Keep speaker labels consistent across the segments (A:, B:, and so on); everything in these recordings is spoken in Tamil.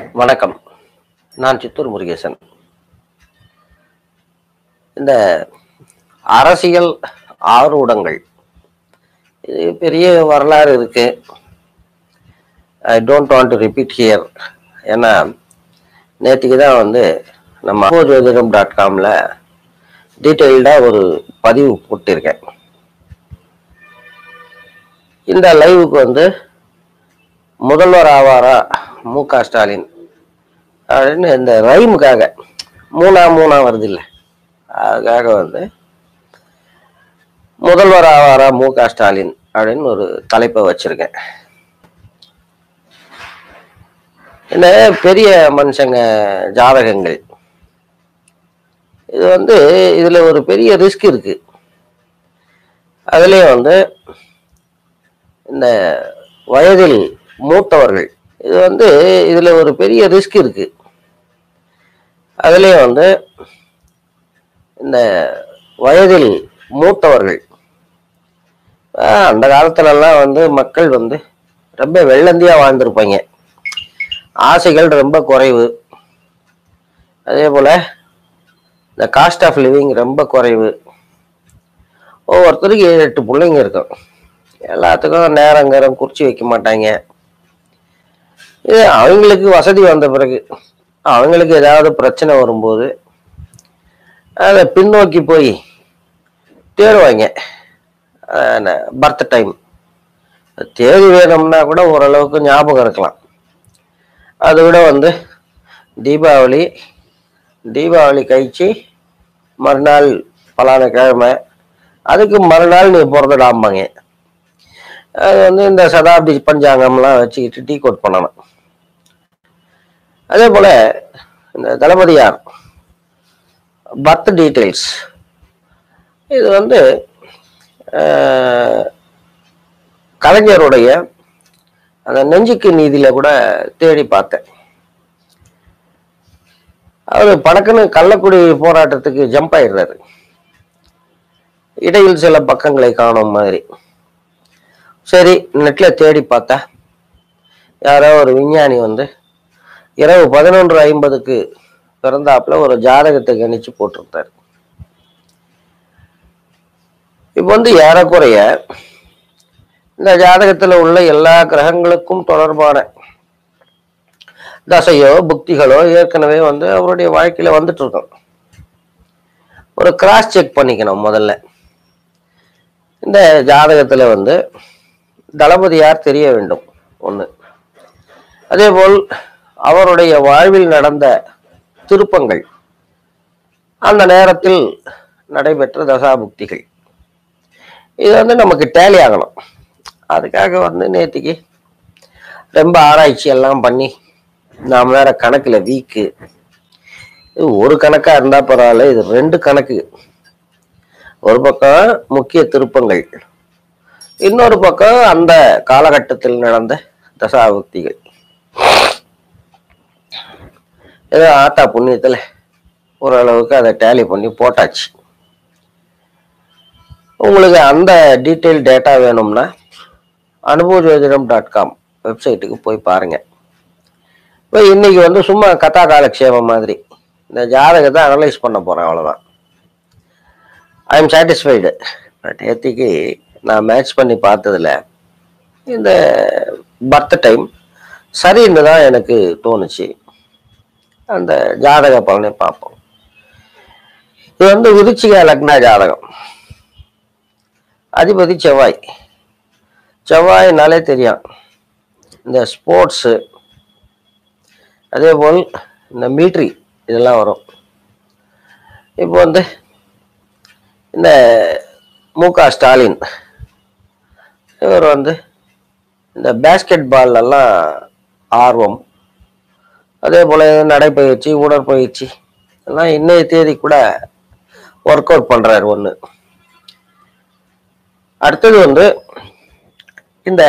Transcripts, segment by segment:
A: வணக்கம் நான் சித்தூர் முருகேசன் இந்த அரசியல் ஆர்வடங்கள் இது பெரிய வரலாறு இருக்கு I don't want to repeat here ஏன்னா நேற்றுக்கு தான் வந்து நம்ம ஜோதிடம் டாட் காமில் டீட்டெயில்டாக ஒரு பதிவு போட்டிருக்கேன் இந்த லைவுக்கு வந்து முதல்வர் ஆவாரா மு க ஸ்டாலின் அப்படின்னு இந்த ரைமுக்காக மூணா மூணா வருது இல்லை அதுக்காக வந்து முதல்வர் ஆவாரா மு க ஸ்டாலின் அப்படின்னு ஒரு தலைப்பை வச்சிருக்கேன் இந்த பெரிய மனுஷங்க ஜாதகங்கள் இது வந்து இதுல ஒரு பெரிய ரிஸ்க் இருக்கு அதுலயே வந்து இந்த வயதில் மூத்தவர்கள் இது வந்து இதுல ஒரு பெரிய ரிஸ்க் இருக்கு அதுலயே வந்து இந்த வயதில் மூத்தவர்கள் ஆஹ் அந்த காலத்துல எல்லாம் வந்து மக்கள் வந்து ரொம்ப வெள்ளந்தியா வாழ்ந்திருப்பாங்க ஆசைகள் ரொம்ப குறைவு அதே போல இந்த காஸ்ட் ஆஃப் லிவிங் ரொம்ப குறைவு ஒவ்வொருத்தருக்கு ஏழு எட்டு பிள்ளைங்க இருக்கும் எல்லாத்துக்கும் நேரங்கரம் குறிச்சு வைக்க மாட்டாங்க இது அவங்களுக்கு வசதி வந்த பிறகு அவங்களுக்கு ஏதாவது பிரச்சனை வரும்போது அதை பின்னோக்கி போய் தேடுவாங்க பர்த் டைம் தேதி வேணும்னா கூட ஓரளவுக்கு ஞாபகம் இருக்கலாம் அதை விட வந்து தீபாவளி தீபாவளி கழிச்சு மறுநாள் பலான கிழமை அதுக்கு மறுநாள் நீ பிறந்துடாம்பாங்க அது வந்து இந்த சதாப்தி பஞ்சாங்கம்லாம் வச்சுக்கிட்டு டீ கோட் பண்ணணும் அதே போல இந்த தளபதியார் பர்த் டீட்டெயில்ஸ் இது வந்து அஹ், கலைஞருடைய அந்த நெஞ்சுக்கு நீதியில கூட தேடி பார்த்தேன் அவர் பணக்குன்னு கள்ளக்குடி போராட்டத்துக்கு ஜம்ப் ஆயிடுறாரு இடையில் சில பக்கங்களை காணும் மாதிரி சரி நெட்ல தேடி பார்த்தா யாரோ ஒரு விஞ்ஞானி வந்து இரவு பதினொன்று ஐம்பதுக்கு பிறந்தாப்புல ஒரு ஜாதகத்தை கணிச்சு போட்டிருந்தார் இப்போ வந்து ஏறக்குறைய இந்த ஜாதகத்துல உள்ள எல்லா கிரகங்களுக்கும் தொடர்பான தசையோ புக்திகளோ ஏற்கனவே வந்து அவருடைய வாழ்க்கையில வந்துட்டு இருக்கும் ஒரு கிராஸ் செக் பண்ணிக்கணும் முதல்ல இந்த ஜாதகத்துல வந்து தளபதியார் தெரிய வேண்டும் ஒண்ணு அதேபோல் அவருடைய வாழ்வில் நடந்த திருப்பங்கள் அந்த நேரத்தில் நடைபெற்ற தசாபுக்திகள் இது வந்து நமக்கு டேலி ஆகணும் அதுக்காக வந்து நேத்திக்கு ரொம்ப ஆராய்ச்சி எல்லாம் பண்ணி நாம் வேற கணக்குல வீக்கு இது ஒரு கணக்கா இருந்தா பரவாயில்ல இது ரெண்டு கணக்கு ஒரு பக்கம் முக்கிய திருப்பங்கள் இன்னொரு பக்கம் அந்த காலகட்டத்தில் நடந்த தசாபுக்திகள் ஏதோ ஆத்தா புண்ணியத்துல ஓரளவுக்கு அதை டேலி பண்ணி போட்டாச்சு உங்களுக்கு அந்த டீட்டெயில் டேட்டா வேணும்னா அனுபவஜோதிடம் டாட் காம் வெப்சைட்டுக்கு போய் பாருங்க இப்போ இன்னைக்கு வந்து சும்மா கதா காலக்ஷேபம் மாதிரி இந்த ஜாதகத்தை அனலைஸ் பண்ண போறேன் அவ்வளவுதான் ஐ எம் சாட்டிஸ்ஃபைடு பட் நேத்திக்கு நான் மேட்ச் பண்ணி பார்த்ததுல இந்த பர்த் டைம் சரின்னு தான் எனக்கு தோணுச்சு அந்த ஜாதக பலனை பார்ப்போம் இது வந்து விருச்சிக லக்னா ஜாதகம் அதிபதி செவ்வாய் செவ்வாய்னாலே தெரியும் இந்த ஸ்போர்ட்ஸு அதே போல் இந்த மிலிட்ரி இதெல்லாம் வரும் இப்போ வந்து இந்த மு க ஸ்டாலின் இவர் வந்து இந்த பேஸ்கெட் எல்லாம் ஆர்வம் அதே போல் நடைப்பயிற்சி உடற்பயிற்சி எல்லாம் இன்னைய தேதி கூட ஒர்க் அவுட் பண்ணுறாரு ஒன்று அடுத்தது வந்து இந்த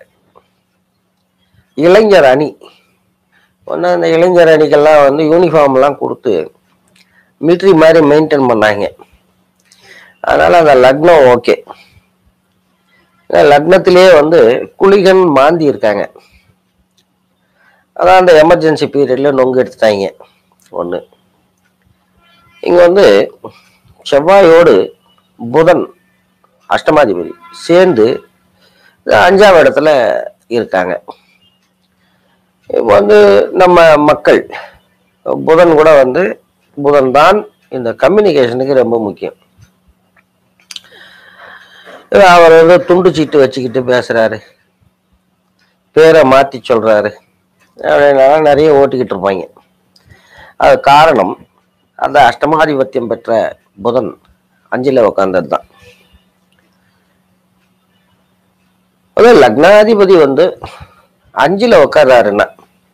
A: இளைஞர் அணி ஒன்று அந்த இளைஞர் அணிக்கெல்லாம் வந்து யூனிஃபார்ம்லாம் கொடுத்து மிலிட்ரி மாதிரி மெயின்டைன் பண்ணாங்க அதனால அந்த லக்னம் ஓகே லக்னத்திலேயே வந்து குளிகன் மாந்தி இருக்காங்க அதான் அந்த எமர்ஜென்சி பீரியடில் நொங்கு எடுத்துட்டாங்க ஒன்று இங்கே வந்து செவ்வாயோடு புதன் அஷ்டமாதிபதி சேர்ந்து அஞ்சாம் இடத்துல இருக்காங்க இப்போ வந்து நம்ம மக்கள் புதன் கூட வந்து புதன் தான் இந்த கம்யூனிகேஷனுக்கு ரொம்ப முக்கியம் அவர் வந்து துண்டு சீட்டு வச்சுக்கிட்டு பேசுறாரு பேரை மாற்றி சொல்றாரு அப்படின்னால நிறைய ஓட்டிக்கிட்டு இருப்பாங்க அது காரணம் அந்த அஷ்டமாதிபத்தியம் பெற்ற புதன் அஞ்சில் உக்காந்தது தான் அது லக்னாதிபதி வந்து அஞ்சில் உட்கார்றாருன்னா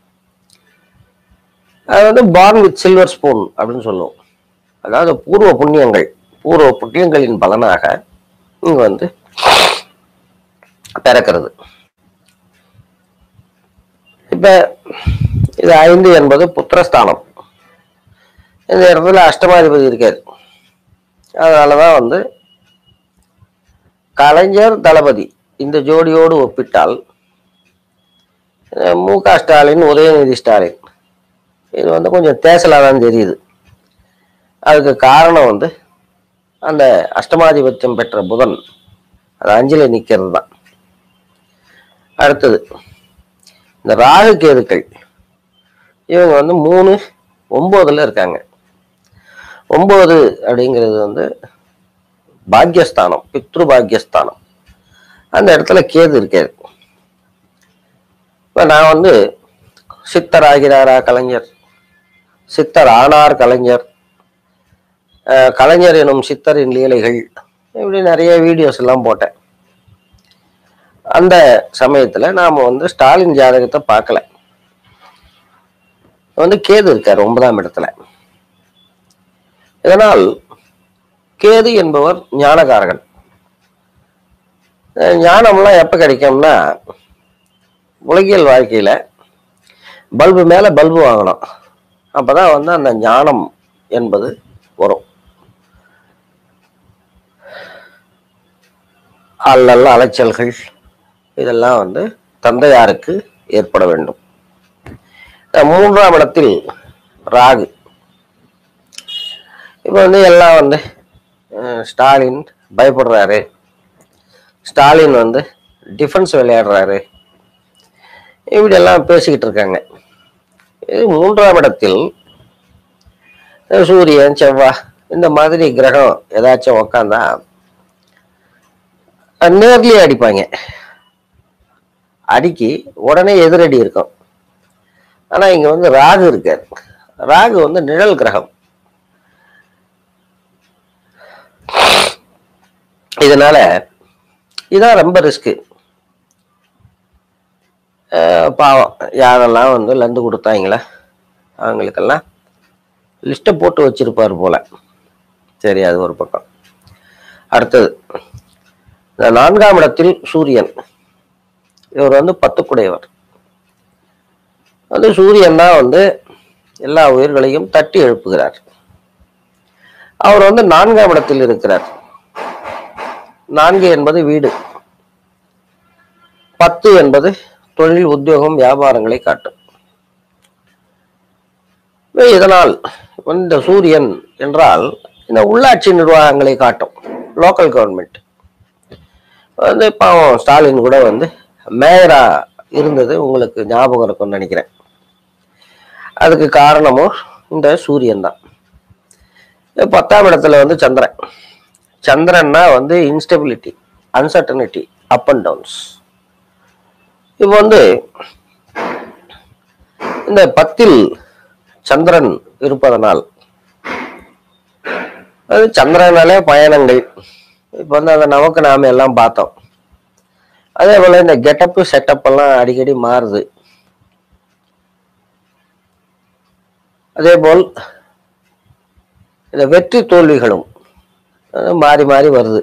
A: அது வந்து பார்ன் வித் சில்வர் ஸ்பூன் அப்படின்னு சொல்லுவோம் அதாவது பூர்வ புண்ணியங்கள் பூர்வ புண்ணியங்களின் பலனாக இங்க வந்து பிறக்கிறது இப்ப இது ஐந்து என்பது புத்திரஸ்தானம் இந்த இடத்துல அஷ்டமாதிபதி இருக்காரு அதனாலதான் வந்து கலைஞர் தளபதி இந்த ஜோடியோடு ஒப்பிட்டால் அஹ் மு க ஸ்டாலின் உதயநிதி ஸ்டாலின் இது வந்து கொஞ்சம் தேசலாக தான் தெரியுது அதுக்கு காரணம் வந்து அந்த அஷ்டமாதிபத்தியம் பெற்ற புதன் அது அஞ்சில் நிற்கிறது தான் அடுத்தது இந்த ராகு கேதுக்கள் இவங்க வந்து மூணு ஒம்போதுல இருக்காங்க ஒம்பது அப்படிங்கிறது வந்து பாக்யஸ்தானம் பித்ரு பாக்யஸ்தானம் அந்த இடத்துல கேது இருக்காது இப்போ நான் வந்து சித்தர் ஆகிறாரா கலைஞர் சித்தர் ஆனார் கலைஞர் அஹ் கலைஞர் எனும் சித்தரின் லீலைகள் இப்படி நிறைய வீடியோஸ் எல்லாம் போட்டேன் அந்த சமயத்துல நாம வந்து ஸ்டாலின் ஜாதகத்தை பார்க்கல வந்து கேது இருக்கார் ஒன்பதாம் இடத்துல இதனால் கேது என்பவர் ஞானகாரகன் அஹ் ஞானம்லாம் எப்போ கிடைக்கும்னா உலகியல் வாழ்க்கையில பல்பு மேல பல்பு வாங்கணும் அப்பதான் வந்து அந்த ஞானம் என்பது வரும் அல்லல்ல அலைச்சல்கள் இதெல்லாம் வந்து தந்தையாருக்கு ஏற்பட வேண்டும் அஹ் மூன்றாம் இடத்தில் ராகு இப்போ வந்து எல்லாம் வந்து அஹ் ஸ்டாலின் பயப்படுறாரு ஸ்டாலின் வந்து டிஃபென்ஸ் விளையாடுறாரு இப்படி எல்லாம் பேசிக்கிட்டு இருக்காங்க இது மூன்றாம் இடத்தில் அஹ் சூரியன் செவ்வாய் இந்த மாதிரி கிரகம் ஏதாச்சும் உக்காந்தா அஹ் நேர்லயே அடிப்பாங்க அடிக்கி உடனே எதிரடி இருக்கும் ஆனா இங்க வந்து ராகு இருக்காரு ராகு வந்து நிழல் கிரகம் இதனால இதான் ரொம்ப ரிஸ்க்கு பாவம் யாரெல்லாம் வந்து லந்து கொடுத்தாங்களா அவங்களுக்கெல்லாம் லிஸ்ட்டை போட்டு வச்சிருப்பார் போல சரி அது ஒரு பக்கம் அடுத்தது இந்த நான்காம் இடத்தில் சூரியன் இவர் வந்து பத்துக்குடையவர் வந்து சூரியன் தான் வந்து எல்லா உயிர்களையும் தட்டி எழுப்புகிறார் அவர் வந்து நான்காம் இடத்தில் இருக்கிறார் நான்கு என்பது வீடு பத்து என்பது தொழில் உத்தியோகம் வியாபாரங்களை காட்டும் இப்ப இதனால் இந்த சூரியன் என்றால் இந்த உள்ளாட்சி நிர்வாகங்களை காட்டும் லோக்கல் கவர்மெண்ட் வந்து பாவம் ஸ்டாலின் கூட வந்து மேயரா இருந்தது உங்களுக்கு ஞாபகம் இருக்கும்னு நினைக்கிறேன் அதுக்கு காரணமும் இந்த சூரியன் தான் இப்ப பத்தாம் இடத்துல வந்து சந்திரன் சந்திரன்னா வந்து instability uncertainty up and downs இப்போ வந்து இந்த பத்தில் சந்திரன் இருப்பதனால் அது சந்திரனாலே பயணங்கள் இப்போ வந்து அதை நமக்கு நாம எல்லாம் பார்த்தோம் அதே போல இந்த கெட்டப்பு செட்டப் எல்லாம் அடிக்கடி மாறுது அதே போல் இந்த வெற்றி தோல்விகளும் அது மாறி மாறி வருது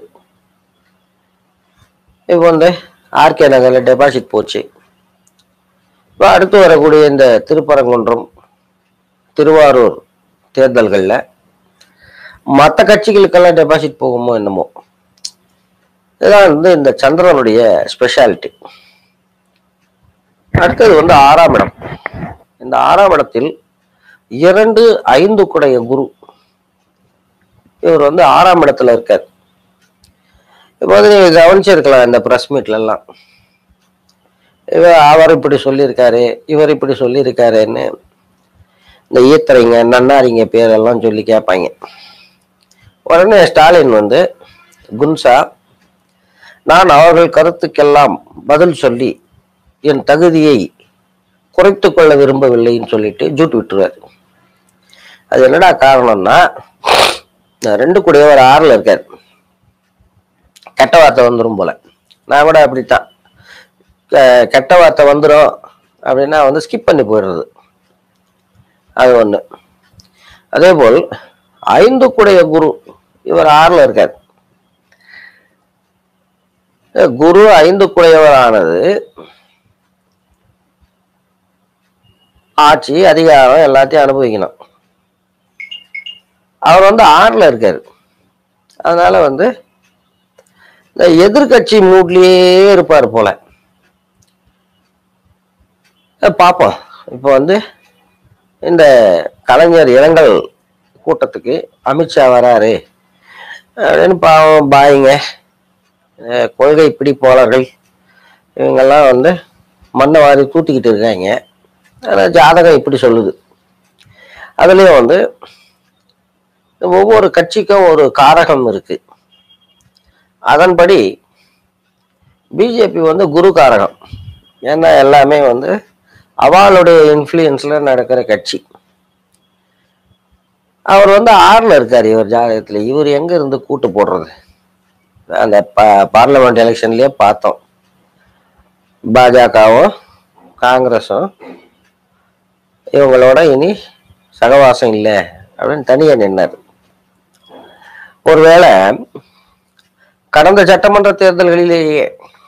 A: இப்போ வந்து ஆர்கே நகரில் டெபாசிட் போச்சு இப்போ அடுத்து வரக்கூடிய இந்த திருப்பரங்குன்றம் திருவாரூர் தேர்தல்களில் மற்ற கட்சிகளுக்கெல்லாம் டெபாசிட் போகுமோ என்னமோ இதுதான் வந்து இந்த சந்திரனுடைய ஸ்பெஷாலிட்டி அடுத்தது வந்து ஆறாம் இடம் இந்த ஆறாம் இடத்தில் இரண்டு ஐந்து குடைய குரு இவர் வந்து ஆறாம் இடத்துல இருக்கார் இப்போ வந்து நீங்க கவனிச்சிருக்கலாம் இந்த பிரஸ் மீட்ல எல்லாம் இவர் அவர் இப்படி சொல்லியிருக்காரு இவர் இப்படி சொல்லியிருக்காருன்னு இந்த ஈத்தரைங்க நன்னாரிங்க பேரெல்லாம் சொல்லி கேட்பாங்க உடனே ஸ்டாலின் வந்து குன்சா நான் அவர்கள் கருத்துக்கெல்லாம் பதில் சொல்லி என் தகுதியை குறைத்து கொள்ள விரும்பவில்லைன்னு சொல்லிட்டு ஜூட் விட்டுருவார் அது என்னடா காரணம்னா இந்த ரெண்டு கூடியவர் ஆறில் இருக்கார் கெட்ட வார்த்தை வந்துடும் போல நான் கூட அப்படித்தான் கெ- கெட்ட வார்த்தை வந்துடும் அப்படின்னா வந்து ஸ்கிப் பண்ணி போயிடுறது அது ஒன்று அதே போல் ஐந்து குடைய குரு இவர் ஆறில் இருக்கார் அஹ் குரு ஐந்து குடையவரானது ஆட்சி அதிகாரம் எல்லாத்தையும் அனுபவிக்கணும் அவர் வந்து ஆறில் இருக்காரு அதனால வந்து இந்த எதிர்கட்சி மூட்லயே இருப்பார் போல அஹ் பார்ப்போம் இப்போ வந்து இந்த கலைஞர் இரங்கல் கூட்டத்துக்கு அமித்ஷா வராரு அப்படின்னு பாவம் பாய்ங்க அஹ் கொள்கை பிடிப்பாளர்கள் இவங்கெல்லாம் வந்து மண்ணை வாரி தூத்திக்கிட்டு இருக்காங்க ஆனால் ஜாதகம் இப்படி சொல்லுது அதுலேயும் வந்து ஒவ்வொரு கட்சிக்கும் ஒரு காரகம் இருக்கு அதன்படி பிஜேபி வந்து குரு காரகம் ஏன்னா எல்லாமே வந்து அவளுடைய இன்ஃப்ளூயன்ஸ்ல நடக்கிற கட்சி அவர் வந்து ஆறில் இருக்கார் இவர் ஜாதகத்தில் இவர் எங்க இருந்து கூட்டு போடுறது அந்த பார்லமெண்ட் எலெக்ஷன்லயே பார்த்தோம் பாஜகவும் காங்கிரஸும் இவங்களோட இனி சகவாசம் இல்லை அப்படின்னு தனியாக நின்னார் ஒருவேளை கடந்த சட்டமன்ற தேர்தல்களிலேயே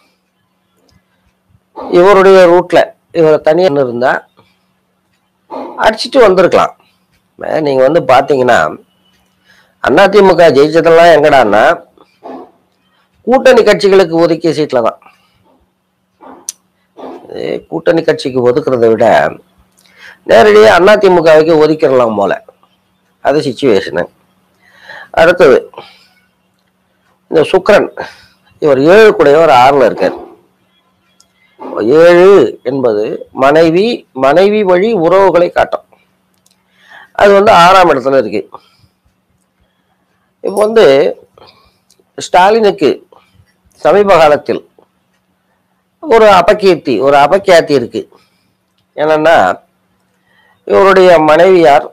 A: இவருடைய ரூட்ல இவர் தனியாக இருந்தா அடிச்சிட்டு வந்திருக்கலாம் அஹ் நீங்க வந்து பாத்தீங்கன்னா அதிமுக ஜெயிச்சதெல்லாம் எங்கடான்னா கூட்டணி கட்சிகளுக்கு ஒதுக்கிய சீட்ல தான் இது கூட்டணி கட்சிக்கு ஒதுக்குறதை விட நேரடியாக அதிமுகவுக்கு ஒதுக்கிடலாம் போல அது சுச்சுவேஷனு அடுத்தது இந்த சுக்கிரன் இவர் ஏழு கூடையவர் ஆறில் இருக்கார் ஏழு என்பது மனைவி மனைவி வழி உறவுகளை காட்டும் அது வந்து ஆறாம் இடத்துல இருக்கு இப்போ வந்து ஸ்டாலினுக்கு சமீப காலத்தில் ஒரு அபகீர்த்தி ஒரு அபக்கியாத்தி இருக்கு என்னன்னா இவருடைய மனைவியார்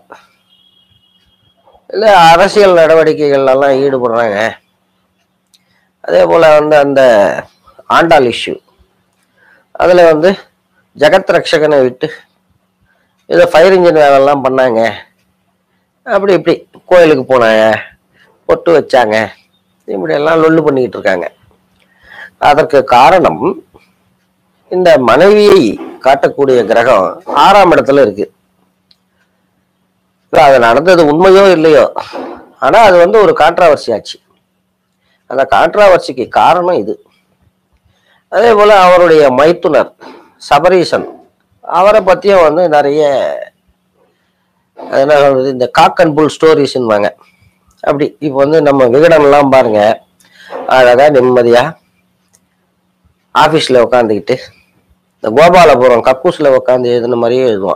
A: இல்லை அரசியல் நடவடிக்கைகள் எல்லாம் ஈடுபடுறாங்க அதே போல் வந்து அந்த ஆண்டாள் இஷ்யூ அதில் வந்து ஜெகத் ரக்ஷகனை விட்டு ஏதோ ஃபயர் இன்ஜின் வேலைலாம் பண்ணாங்க அப்படி இப்படி கோயிலுக்கு போனாங்க பொட்டு வச்சாங்க இப்படி எல்லாம் லொல்லு பண்ணிக்கிட்டு இருக்காங்க அதற்கு காரணம் இந்த மனைவியை காட்டக்கூடிய கிரகம் ஆறாம் இடத்துல இருக்கு இல்ல, அது நடந்தது உண்மையோ இல்லையோ ஆனா அது வந்து ஒரு கான்ட்ராவர்சி ஆச்சு அந்த கான்ட்ராவர்சிக்கு காரணம் இது அதே போல அவருடைய மைத்துனர் சபரீசன் அவரை பத்தியும் வந்து நிறைய அது என்ன சொல்றது இந்த காக் அண்ட் புல் ஸ்டோரிஸ்ன்னுவாங்க அப்படி இப்போ வந்து நம்ம விகடன்லாம் பாருங்க அழகா நிம்மதியா ஆஃபீஸில் உட்காந்துக்கிட்டு இந்த கோபாலபுரம் கக்கூஸில் உட்காந்து எழுதுன மாதிரியே எழுதுவான்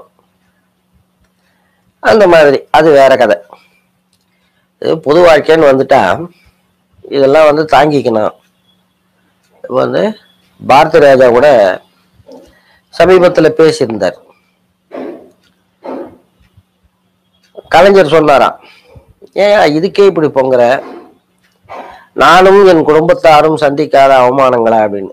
A: அந்த மாதிரி அது வேற கதை இது பொது வாழ்க்கைன்னு வந்துட்டா இதெல்லாம் வந்து தாங்கிக்கணும் இப்போ வந்து பாரதி ராஜா கூட சமீபத்தில் பேசியிருந்தார் கலைஞர் சொன்னாராம் ஏன் இதுக்கே இப்படி பொங்குற நானும் என் குடும்பத்தாரும் சந்திக்காத அவமானங்களா அப்படின்னு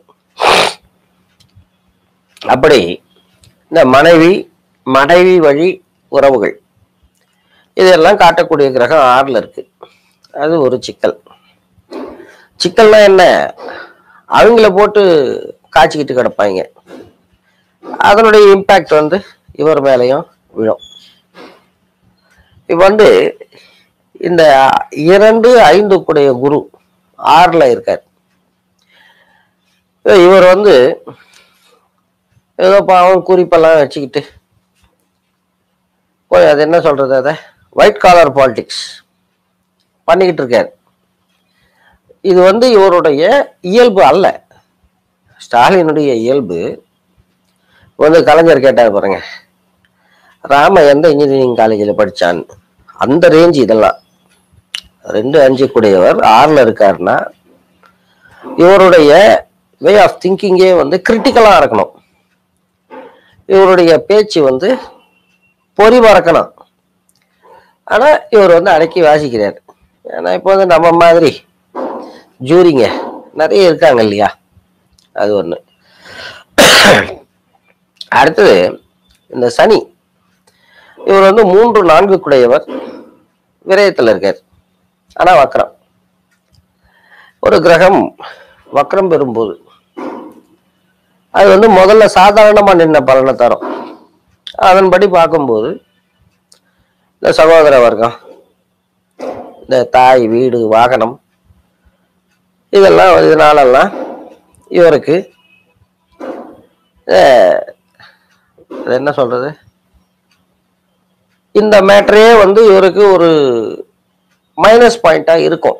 A: அப்படி இந்த மனைவி மனைவி வழி உறவுகள் இதெல்லாம் காட்டக்கூடிய கிரகம் ஆறுல இருக்கு அது ஒரு சிக்கல் சிக்கல்னா என்ன அவங்கள போட்டு காய்ச்சிக்கிட்டு கிடப்பாங்க அதனுடைய இம்பாக்ட் வந்து இவர் மேலேயும் விழும் இப்போ வந்து இந்த இரண்டு ஐந்து கூடிய குரு ஆறுல இருக்கார் இவர் வந்து ஏதோ பாவம் குறிப்பெல்லாம் வச்சுக்கிட்டு போய் அது என்ன சொல்றது அதை ஒயிட் காலர் பாலிடிக்ஸ் பண்ணிக்கிட்டு இருக்காரு இது வந்து இவருடைய இயல்பு அல்ல ஸ்டாலினுடைய இயல்பு வந்து கலைஞர் கேட்டார் பாருங்க ராம எந்த இன்ஜினியரிங் காலேஜில் படிச்சான் அந்த ரேஞ்ச் இதெல்லாம் ரெண்டு அஞ்சு கூடியவர் ஆறில் இருக்காருன்னா இவருடைய வே ஆஃப் திங்கிங்கே வந்து கிரிட்டிக்கலாக இருக்கணும் இவருடைய பேச்சு வந்து பொறி பறக்கணும் ஆனால் இவர் வந்து அடக்கி வாசிக்கிறார் ஏன்னா இப்போ வந்து நம்ம மாதிரி ஜூரிங்க நிறைய இருக்காங்க இல்லையா அது ஒன்று அடுத்தது இந்த சனி இவர் வந்து மூன்று நான்கு குடையவர் விரயத்தில் இருக்கார் ஆனால் வக்ரம் ஒரு கிரகம் வக்ரம் பெறும்போது அது வந்து முதல்ல சாதாரணமாக நின்ன பலனை தரும் அதன்படி பார்க்கும்போது இந்த சகோதர வர்க்கம் இந்த தாய் வீடு வாகனம் இதெல்லாம் இதனாலெல்லாம் இவருக்கு அஹ், அது என்ன சொல்றது இந்த மேட்டரே வந்து இவருக்கு ஒரு மைனஸ் பாயிண்டா இருக்கும்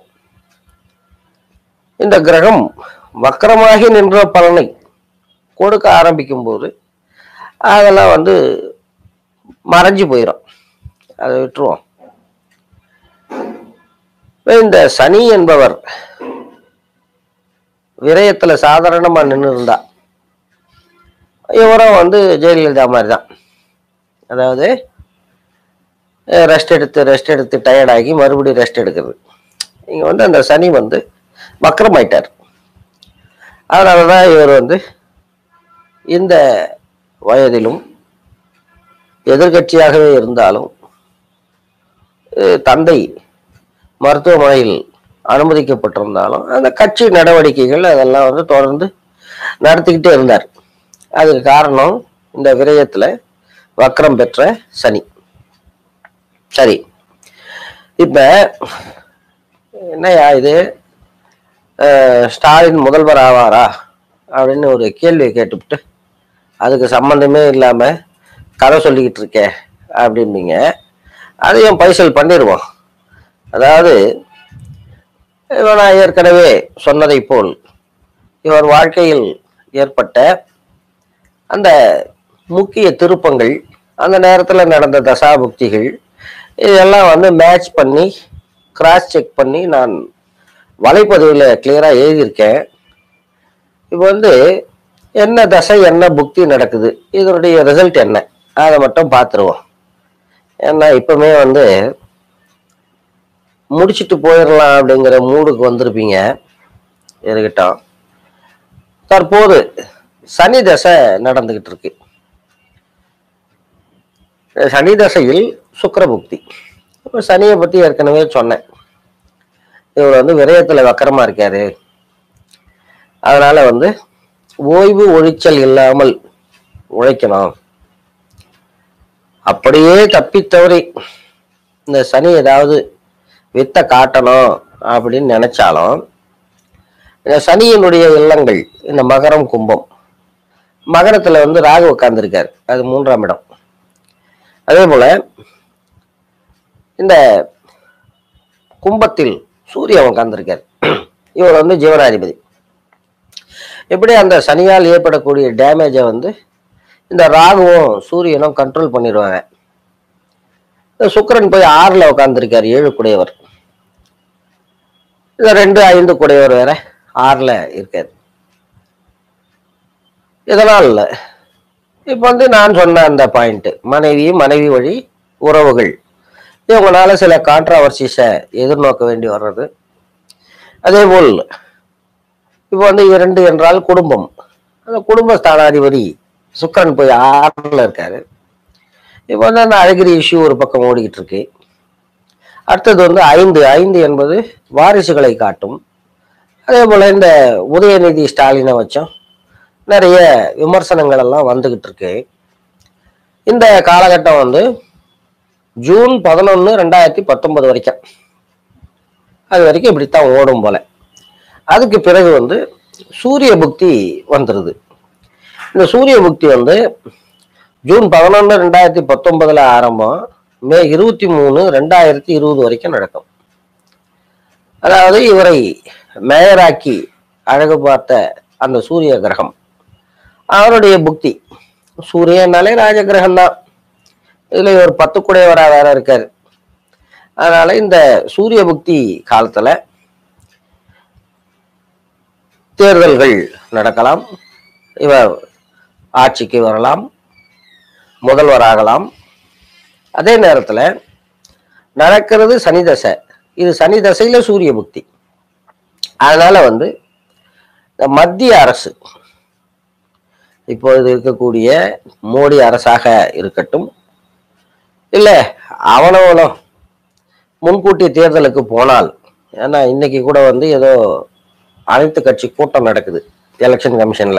A: இந்த கிரகம் வக்கரமாகி நின்ற பலனை கொடுக்க ஆரம்பிக்கும் போது அதெல்லாம் வந்து மறைஞ்சு போயிடும் அதை விட்டுருவோம் இப்ப இந்த சனி என்பவர் விரயத்துல சாதாரணமா நின்று இருந்தா இவரும் வந்து ஜெயலலிதா மாதிரி தான் அதாவது ரெஸ்ட் எடுத்து ரெஸ்ட் எடுத்து டயர்டாகி மறுபடியும் ரெஸ்ட் எடுக்கிறது இங்க வந்து அந்த சனி வந்து வக்கரமாயிட்டார் அதனால தான் இவர் வந்து இந்த வயதிலும் எதிர்க்கட்சியாகவே இருந்தாலும் அஹ் தந்தை மருத்துவமனையில் அனுமதிக்கப்பட்டிருந்தாலும் அந்த கட்சி நடவடிக்கைகள் அதெல்லாம் வந்து தொடர்ந்து நடத்திக்கிட்டே இருந்தார் அதுக்கு காரணம் இந்த விரயத்துல வக்ரம் பெற்ற சனி சரி இப்ப என்னய்யா இது அஹ், ஸ்டாலின் முதல்வர் ஆவாரா அப்படின்னு ஒரு கேள்வியை கேட்டுவிட்டு அதுக்கு சம்பந்தமே இல்லாம கதை சொல்லிக்கிட்டு இருக்கே அப்படிம்பீங்க அதையும் பைசல் பண்ணிடுவோம் அதாவது இவன் நான் ஏற்கனவே சொன்னதை போல் இவர் வாழ்க்கையில் ஏற்பட்ட அந்த முக்கிய திருப்பங்கள் அந்த நேரத்தில் நடந்த தசாபுக்திகள் இதெல்லாம் வந்து மேட்ச் பண்ணி கிராஸ் செக் பண்ணி நான் வலைப்பதிவில் கிளியராக எழுதியிருக்கேன் இப்போ வந்து என்ன தசை என்ன புக்தி நடக்குது இதனுடைய ரிசல்ட் என்ன அதை மட்டும் பார்த்துருவோம் ஏன்னா இப்பவுமே வந்து முடிச்சிட்டு போயிடலாம் அப்படிங்கிற மூடுக்கு வந்திருப்பீங்க இருக்கட்டும் தற்போது சனி தசை நடந்துகிட்டு இருக்கு சனி தசையில் சுக்கிரபுக்தி இப்போ சனியை பத்தி ஏற்கனவே சொன்னேன் இவர் வந்து விரயத்துல வக்கரமா இருக்காரு அதனால வந்து ஓய்வு ஒழிச்சல் இல்லாமல் உழைக்கணும் அப்படியே தப்பித்தவறி இந்த சனி ஏதாவது வித்தை காட்டணும் அப்படின்னு நினைச்சாலும் இந்த சனியினுடைய இல்லங்கள் இந்த மகரம் கும்பம் மகரத்துல வந்து ராகு உட்கார்ந்துருக்காரு அது மூன்றாம் இடம் அதே போல இந்த கும்பத்தில் சூரியன் உட்கார்ந்துருக்காரு இவர் வந்து ஜீவனாதிபதி எப்படி அந்த சனியால் ஏற்படக்கூடிய டேமேஜை வந்து இந்த ராகுவும் சூரியனும் கண்ட்ரோல் பண்ணிடுவாங்க இந்த சுக்கிரன் போய் ஆறுல உட்கார்ந்துருக்காரு ஏழு குடையவர் இந்த ரெண்டு ஐந்து குடையவர் வேற ஆறுல இருக்காரு இதனால் இப்போ வந்து நான் சொன்ன அந்த பாயிண்ட் மனைவி மனைவி வழி உறவுகள் இவங்களால சில கான்ட்ராவர்சிஸை எதிர்நோக்க வேண்டி வர்றது அதே போல் இப்போ வந்து இரண்டு என்றால் குடும்பம் அந்த குடும்ப ஸ்தானாதிபதி சுக்கிரன் போய் ஆறுல இருக்காரு இப்போ வந்து அந்த அழகிரி இஷ்யூ ஒரு பக்கம் ஓடிக்கிட்டு இருக்கு அடுத்தது வந்து ஐந்து ஐந்து என்பது வாரிசுகளை காட்டும் அதே போல இந்த உதயநிதி ஸ்டாலினை வச்சும் நிறைய விமர்சனங்கள் எல்லாம் வந்துகிட்டு இருக்கு இந்த காலகட்டம் வந்து ஜூன் பதினொன்று ரெண்டாயிரத்தி பத்தொன்பது வரைக்கும் அது வரைக்கும் இப்படித்தான் ஓடும் போல அதுக்கு பிறகு வந்து சூரிய புக்தி வந்துடுது இந்த சூரிய புக்தி வந்து ஜூன் பதினொன்று ரெண்டாயிரத்தி பத்தொன்பதுல ஆரம்பம் மே இருபத்தி மூணு ரெண்டாயிரத்தி இருபது வரைக்கும் நடக்கும் அதாவது இவரை மேயராக்கி அழகு பார்த்த அந்த சூரிய கிரகம் அவருடைய புக்தி சூரியனாலே ராஜ கிரகம் தான் இதுல ஒரு பத்து குடையவரா வேற இருக்காரு அதனால இந்த சூரிய புக்தி காலத்துல தேர்தல்கள் நடக்கலாம் இவர் ஆட்சிக்கு வரலாம் முதல்வராகலாம் அதே நேரத்துல நடக்கிறது சனி தசை இது சனி தசையில சூரிய புக்தி அதனால வந்து இந்த மத்திய அரசு இப்பொழுது இருக்கக்கூடிய மோடி அரசாக இருக்கட்டும் இல்ல அவனவனோ முன்கூட்டி தேர்தலுக்கு போனால் ஏன்னா இன்னைக்கு கூட வந்து ஏதோ அனைத்து கட்சி கூட்டம் நடக்குது எலெக்ஷன் கமிஷன்ல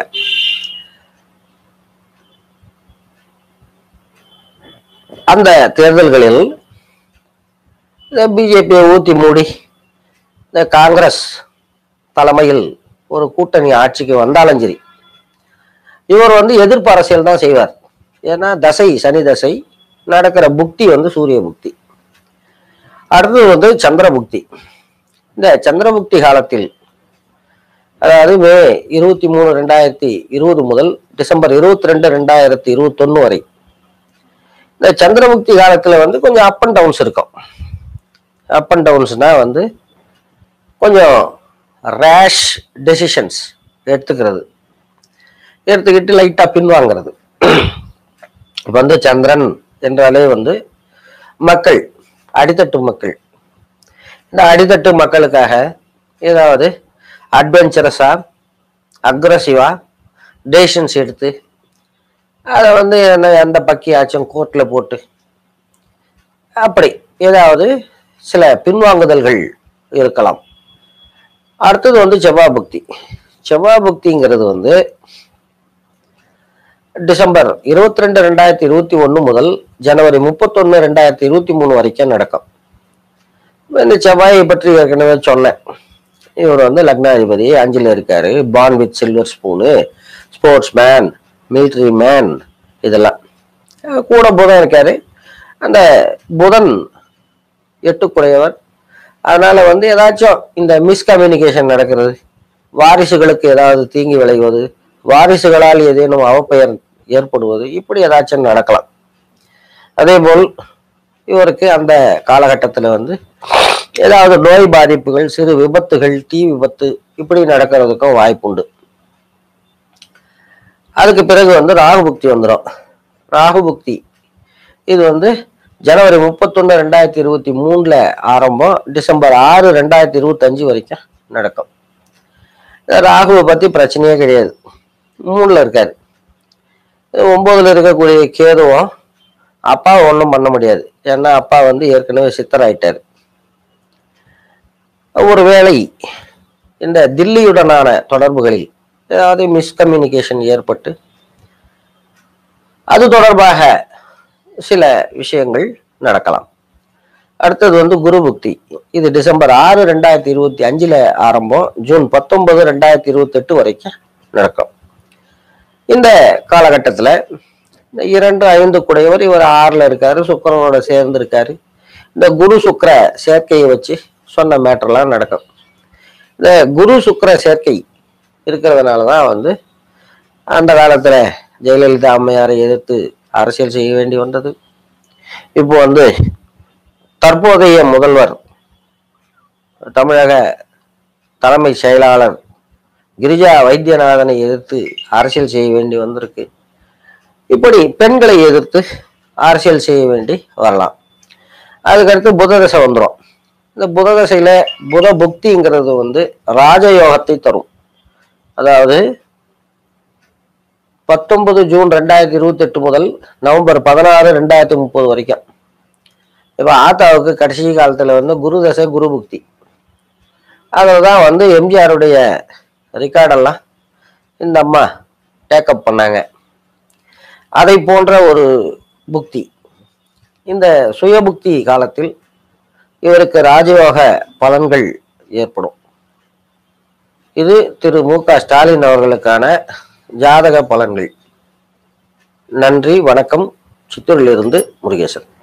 A: அந்த தேர்தல்களில் இந்த பிஜேபியை ஊத்தி மூடி இந்த காங்கிரஸ் தலைமையில் ஒரு கூட்டணி ஆட்சிக்கு வந்தாலும் சரி இவர் வந்து எதிர்ப்பு அரசியல் தான் செய்வார் ஏன்னா தசை சனி தசை நடக்கிற புக்தி வந்து சூரிய புக்தி அடுத்தது வந்து சந்திர புக்தி இந்த சந்திரபுக்தி காலத்தில் அதாவது மே இருபத்தி மூணு ரெண்டாயிரத்தி இருபது முதல் டிசம்பர் இருபத்தி ரெண்டு ரெண்டாயிரத்தி இருபத்தொன்னு வரை இந்த சந்திரபுக்தி காலத்துல வந்து கொஞ்சம் அப் அண்ட் டவுன்ஸ் இருக்கும் அப் அண்ட் டவுன்ஸ்னா வந்து கொஞ்சம் ரேஷ் டெசிஷன்ஸ் எடுத்துக்கிறது எடுத்துக்கிட்டு லைட்டாக பின்வாங்கிறது இப்போ வந்து சந்திரன் என்றாலே வந்து மக்கள் அடித்தட்டு மக்கள் இந்த அடித்தட்டு மக்களுக்காக ஏதாவது அட்வென்ச்சரஸா அக்ரஸிவா டெசிஷன்ஸ் எடுத்து அதை வந்து என்ன எந்த பக்கியாச்சும் கோர்ட்டில் போட்டு அப்படி ஏதாவது சில பின்வாங்குதல்கள் இருக்கலாம் அடுத்தது வந்து செவ்வாய் புக்தி செவ்வாய் புக்திங்கிறது வந்து டிசம்பர் இருபத்தி ரெண்டு ரெண்டாயிரத்தி இருபத்தி ஒன்று முதல் ஜனவரி முப்பத்தொன்று ரெண்டாயிரத்தி இருபத்தி மூணு வரைக்கும் நடக்கும் இந்த செவ்வாயை பற்றி ஏற்கனவே சொன்னேன் இவர் வந்து லக்னாதிபதி அஞ்சில் இருக்காரு born with silver spoon sports man military man இதெல்லாம் அஹ் கூட புதன் இருக்காரு அந்த புதன் எட்டுக்குடையவர் அதனால வந்து ஏதாச்சும் இந்த மிஸ்கம்யூனிகேஷன் நடக்கிறது வாரிசுகளுக்கு ஏதாவது தீங்கி விளைவது வாரிசுகளால் ஏதேனும் அவப்பெயர் ஏற்படுவது இப்படி ஏதாச்சும் நடக்கலாம் அதே போல் இவருக்கு அந்த காலகட்டத்தில் வந்து ஏதாவது நோய் பாதிப்புகள் சிறு விபத்துகள் தீ விபத்து இப்படி நடக்கிறதுக்கும் வாய்ப்புண்டு அதுக்கு பிறகு வந்து ராகு புக்தி வந்துடும் ராகு புக்தி இது வந்து ஜனவரி முப்பத்தொன்று ரெண்டாயிரத்தி இருபத்தி மூணுல ஆரம்பம் டிசம்பர் ஆறு ரெண்டாயிரத்தி இருபத்தஞ்சு வரைக்கும் நடக்கும் இந்த ராகுவை பத்தி பிரச்சனையே கிடையாது மூணுல இருக்காரு ஒன்பதுல இருக்கக்கூடிய கேதுவும் அப்பா ஒன்றும் பண்ண முடியாது ஏன்னா அப்பா வந்து ஏற்கனவே சித்தராயிட்டார் ஒருவேளை இந்த தில்லியுடனான தொடர்புகளில் ஏதாவது மிஸ்கம்யூனிகேஷன் ஏற்பட்டு அது தொடர்பாக சில விஷயங்கள் நடக்கலாம் அடுத்தது வந்து குரு புக்தி இது டிசம்பர் ஆறு ரெண்டாயிரத்தி இருபத்தி அஞ்சுல ஆரம்பம் ஜூன் பத்தொன்பது ரெண்டாயிரத்தி இருபத்தெட்டு வரைக்கும் நடக்கும் இந்த காலகட்டத்தில் இந்த இரண்டு ஐந்து குடையவர் இவர் ஆறில் இருக்காரு சுக்கிரனோட சேர்ந்து இருக்காரு இந்த குரு சுக்கிர சேர்க்கையை வச்சு சொன்ன மேட்டர்லாம் நடக்கும் இந்த குரு சுக்கிர சேர்க்கை இருக்கிறதுனால தான் வந்து அந்த காலத்தில் ஜெயலலிதா அம்மையாரை எதிர்த்து அரசியல் செய்ய வேண்டி வந்தது இப்போ வந்து தற்போதைய முதல்வர் தமிழக தலைமை செயலாளர் கிரிஜா வைத்தியநாதனை எதிர்த்து அரசியல் செய்ய வேண்டி வந்திருக்கு இப்படி பெண்களை எதிர்த்து அரசியல் செய்ய வேண்டி வரலாம் அதுக்கடுத்து புததசை வந்துடும் இந்த புததசையில புத புக்திங்கிறது வந்து ராஜயோகத்தை தரும் அதாவது பத்தொன்பது ஜூன் ரெண்டாயிரத்தி இருபத்தெட்டு முதல் நவம்பர் பதினாறு ரெண்டாயிரத்தி முப்பது வரைக்கும் இப்போ ஆத்தாவுக்கு கடைசி காலத்தில் வந்து குரு தசை குரு புக்தி அதில் தான் வந்து எம்ஜிஆருடைய ரெக்கார்டெல்லாம் இந்த அம்மா டேக்கப் பண்ணாங்க அதை போன்ற ஒரு புக்தி இந்த சுயபுக்தி காலத்தில் இவருக்கு ராஜயோக பலன்கள் ஏற்படும் இது திரு மு க ஸ்டாலின் அவர்களுக்கான ஜாதக பலன்கள் நன்றி வணக்கம் சித்தூரிலிருந்து முருகேசன்